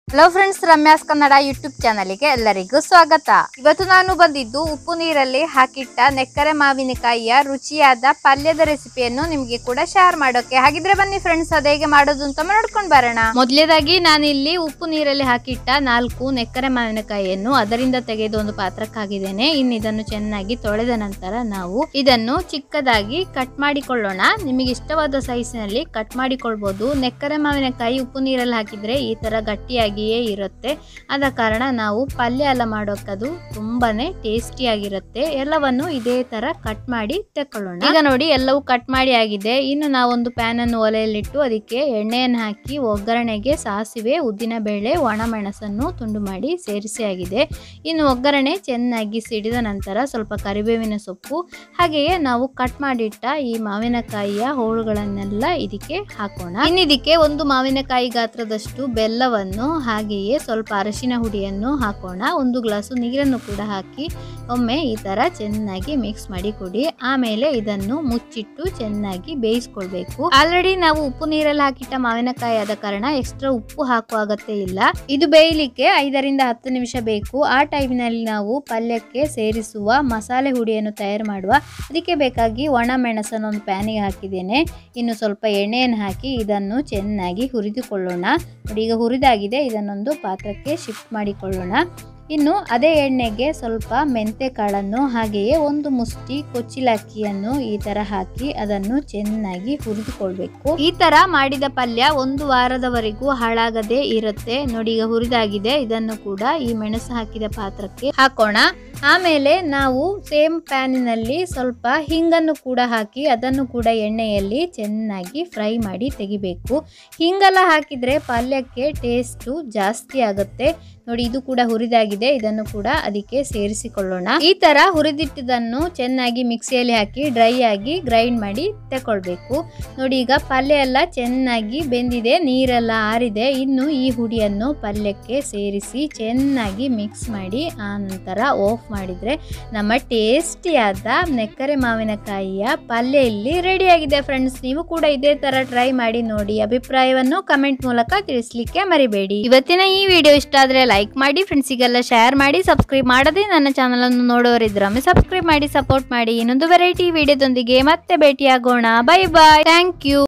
hello friends Ramya's Kannada YouTube ಚಾನಲ್ಗೆ ಎಲ್ಲರಿಗೂ ಸ್ವಾಗತ ಇವತ್ತು ನಾನು ಬಂದಿದ್ದು ಉಪ್ಪು ನೀರಲ್ಲಿ ಹಾಕಿಟ್ಟ ನೆಕ್ಕರೆ ಮಾವಿನಕಾಯಿಯ ರುಚಿಯಾದ ಪಲ್ಯದ ರೆಸಿಪಿಯನ್ನು ನಿಮಗೆ ಕೂಡ ಶೇರ್ ಮಾಡೋಕೆ ಹಾಗಿದ್ರೆ ಬನ್ನಿ ಫ್ರೆಂಡ್ಸ್ ಅದು ಹೇಗೆ ಮಾಡೋದು ಅಂತ ನೋಡ್ಕೊಂಡು ಬರೋಣ ಮೊದಲೇದಾಗಿ ನಾನು ಇಲ್ಲಿ ಉಪ್ಪು ನೀರಲ್ಲಿ ಹಾಕಿಟ್ಟ ನಾಲ್ಕು ನೆಕ್ಕರೆ ಮಾವಿನಕಾಯಿಯನ್ನು ಅದರಿಂದ ತೆಗೆದು ಒಂದು ಪಾತ್ರಕ್ಕೆ ಹಾಕಿದ್ದೇನೆ ಇನ್ನು ಇದನ್ನು ಚೆನ್ನಾಗಿ ತೊಳೆದ ನಂತರ ನಾವು ಇದನ್ನು ಚಿಕ್ಕದಾಗಿ ಕಟ್ ಮಾಡಿಕೊಳ್ಳೋಣ ನಿಮಗೆ ಇಷ್ಟವಾದ ಸೈಜ್ನಲ್ಲಿ ಕಟ್ ಮಾಡಿಕೊಳ್ಬಹುದು ನೆಕ್ಕರೆ ಮಾವಿನಕಾಯಿ ಉಪ್ಪು ನೀರಲ್ಲಿ ಹಾಕಿದ್ರೆ ಈ ತರ ಗಟ್ಟಿಯಾಗಿಯೇ ಇರುತ್ತೆ ಆದ ಕಾರಣ ನಾವು ಪಲ್ಯ ಎಲ್ಲ ಮಾಡೋಕ್ಕದು ತುಂಬಾನೇ ಟೇಸ್ಟಿಯಾಗಿರುತ್ತೆ ಎಲ್ಲವನ್ನು ಇದೇ ತರ ಕಟ್ ಮಾಡಿ ತೆಕ್ಕೊಳ್ಳೋಣ ಈಗ ನೋಡಿ ಎಲ್ಲವೂ ಕಟ್ ಮಾಡಿ ಆಗಿದೆ ಇನ್ನು ನಾವೊಂದು ಪ್ಯಾನ್ ಅನ್ನು ಒಲೆಯಲ್ಲಿಟ್ಟು ಅದಕ್ಕೆ ಎಣ್ಣೆಯನ್ನು ಹಾಕಿ ಒಗ್ಗರಣೆಗೆ ಸಾಸಿವೆ ಉದ್ದಿನ ಬೇಳೆ ಒಣಮೆಣಸನ್ನು ತುಂಡು ಮಾಡಿ ಸೇರಿಸಿ ಆಗಿದೆ ಇನ್ನು ಒಗ್ಗರಣೆ ಚೆನ್ನಾಗಿ ಸಿಡಿದ ನಂತರ ಸ್ವಲ್ಪ ಕರಿಬೇವಿನ ಸೊಪ್ಪು ಹಾಗೆಯೇ ನಾವು ಕಟ್ ಮಾಡಿಟ್ಟ ಈ ಮಾವಿನಕಾಯಿಯ ಹೋಳುಗಳನ್ನೆಲ್ಲ ಇದಕ್ಕೆ ಹಾಕೋಣ ಇನ್ನು ಇದಕ್ಕೆ ಒಂದು ಮಾವಿನಕಾಯಿ ಗಾತ್ರದಷ್ಟು ಬೆಲ್ಲವನ್ನು ಹಾಗೆಯೇ ಸ್ವಲ್ಪ ಅರಶಿನ ಹುಡಿಯನ್ನು ಹಾಕೋಣ ಒಂದು ಗ್ಲಾಸು ನೀರನ್ನು ಕೂಡ ಹಾಕಿ ಒಮ್ಮೆ ಈ ತರ ಚೆನ್ನಾಗಿ ಮಿಕ್ಸ್ ಮಾಡಿ ಕೊಡಿ ಆಮೇಲೆ ಇದನ್ನು ಮುಚ್ಚಿಟ್ಟು ಚೆನ್ನಾಗಿ ಬೇಯಿಸ್ಕೊಳ್ಬೇಕು ಆಲ್ರೆಡಿ ನಾವು ಉಪ್ಪು ನೀರಲ್ಲಿ ಹಾಕಿಟ್ಟ ಮಾವಿನಕಾಯಿ ಆದ ಕಾರಣ ಎಕ್ಸ್ಟ್ರಾ ಉಪ್ಪು ಹಾಕುವ ಅಗತ್ಯ ಇಲ್ಲ ಇದು ಬೇಯಲಿಕ್ಕೆ ಐದರಿಂದ ಹತ್ತು ನಿಮಿಷ ಬೇಕು ಆ ಟೈಮಿನಲ್ಲಿ ನಾವು ಪಲ್ಯಕ್ಕೆ ಸೇರಿಸುವ ಮಸಾಲೆ ಹುಡಿಯನ್ನು ತಯಾರು ಮಾಡುವ ಅದಕ್ಕೆ ಬೇಕಾಗಿ ಒಣ ಮೆಣಸನ್ನು ಒಂದು ಪ್ಯಾನಿಗೆ ಹಾಕಿದ್ದೇನೆ ಇನ್ನು ಸ್ವಲ್ಪ ಎಣ್ಣೆಯನ್ನು ಹಾಕಿ ಇದನ್ನು ಚೆನ್ನಾಗಿ ಹುರಿದುಕೊಳ್ಳೋಣ ನೋಡಿ ಈಗ ಹುರಿದಾಗಿದೆ ಇದನ್ನೊಂದು ಪಾತ್ರಕ್ಕೆ ಶಿಫ್ಟ್ ಮಾಡಿಕೊಳ್ಳೋಣ ಇನ್ನು ಅದೇ ಎಣ್ಣೆಗೆ ಸ್ವಲ್ಪ ಮೆಂತೆ ಕಾಳನ್ನು ಹಾಗೆಯೇ ಒಂದು ಮುಷ್ಟಿ ಕೊಚ್ಚಿಲಕ್ಕಿಯನ್ನು ಈ ತರ ಹಾಕಿ ಅದನ್ನು ಚೆನ್ನಾಗಿ ಹುರಿದುಕೊಳ್ಬೇಕು ಈ ತರ ಮಾಡಿದ ಪಲ್ಯ ಒಂದು ವಾರದವರೆಗೂ ಹಾಳಾಗದೇ ಇರುತ್ತೆ ನೋಡಿ ಈಗ ಹುರಿದಾಗಿದೆ ಇದನ್ನು ಕೂಡ ಈ ಮೆಣಸು ಹಾಕಿದ ಪಾತ್ರಕ್ಕೆ ಹಾಕೋಣ ಆಮೇಲೆ ನಾವು ಸೇಮ್ ಪ್ಯಾನಿನಲ್ಲಿ ಸ್ವಲ್ಪ ಹಿಂಗನ್ನು ಕೂಡ ಹಾಕಿ ಅದನ್ನು ಕೂಡ ಎಣ್ಣೆಯಲ್ಲಿ ಚೆನ್ನಾಗಿ ಫ್ರೈ ಮಾಡಿ ತೆಗಿಬೇಕು ಹಿಂಗೆಲ್ಲ ಹಾಕಿದ್ರೆ ಪಲ್ಯಕ್ಕೆ ಟೇಸ್ಟು ಜಾಸ್ತಿ ಆಗುತ್ತೆ ನೋಡಿ ಇದು ಕೂಡ ಹುರಿದಾಗಿದೆ ಇದನ್ನು ಕೂಡ ಅದಕ್ಕೆ ಸೇರಿಸಿಕೊಳ್ಳೋಣ ಈ ತರ ಹುರಿದಿಟ್ಟಿದ್ದನ್ನು ಚೆನ್ನಾಗಿ ಮಿಕ್ಸಿಯಲ್ಲಿ ಹಾಕಿ ಡ್ರೈ ಆಗಿ ಗ್ರೈಂಡ್ ಮಾಡಿ ತಕೊಳ್ಬೇಕು ನೋಡಿ ಈಗ ಪಲ್ಯ ಎಲ್ಲ ಚೆನ್ನಾಗಿ ಬೆಂದಿದೆ ನೀರೆಲ್ಲ ಆರಿದೆ ಇನ್ನು ಈ ಹುಡಿಯನ್ನು ಪಲ್ಯಕ್ಕೆ ಸೇರಿಸಿ ಚೆನ್ನಾಗಿ ಮಿಕ್ಸ್ ಮಾಡಿ ಆ ನಂತರ ಆಫ್ ಮಾಡಿದ್ರೆ ನಮ್ಮ ಟೇಸ್ಟಿಯಾದ ನೆಕ್ಕರೆ ಮಾವಿನಕಾಯಿಯ ಪಲ್ಯ ಇಲ್ಲಿ ರೆಡಿಯಾಗಿದೆ ಫ್ರೆಂಡ್ಸ್ ನೀವು ಕೂಡ ಇದೇ ತರ ಟ್ರೈ ಮಾಡಿ ನೋಡಿ ಅಭಿಪ್ರಾಯವನ್ನು ಕಮೆಂಟ್ ಮೂಲಕ ತಿಳಿಸ್ಲಿಕ್ಕೆ ಮರಿಬೇಡಿ ಇವತ್ತಿನ ಈ ವಿಡಿಯೋ ಇಷ್ಟ ಆದ್ರೆ ಲೈಕ್ ಮಾಡಿ ಫ್ರೆಂಡ್ಸಿಗೆಲ್ಲ ಶೇರ್ ಮಾಡಿ ಸಬ್ಸ್ಕ್ರೈಬ್ ಮಾಡದೆ ನನ್ನ ಚಾನಲ್ ಅನ್ನು ನೋಡೋರಿದ್ರೊಮ್ಮೆ ಸಬ್ಸ್ಕ್ರೈಬ್ ಮಾಡಿ ಸಪೋರ್ಟ್ ಮಾಡಿ ಇನ್ನೊಂದು ವೆರೈಟಿ ವಿಡಿಯೋದೊಂದಿಗೆ ಮತ್ತೆ ಭೇಟಿಯಾಗೋಣ ಬೈ ಬಾಯ್ ಥ್ಯಾಂಕ್ ಯು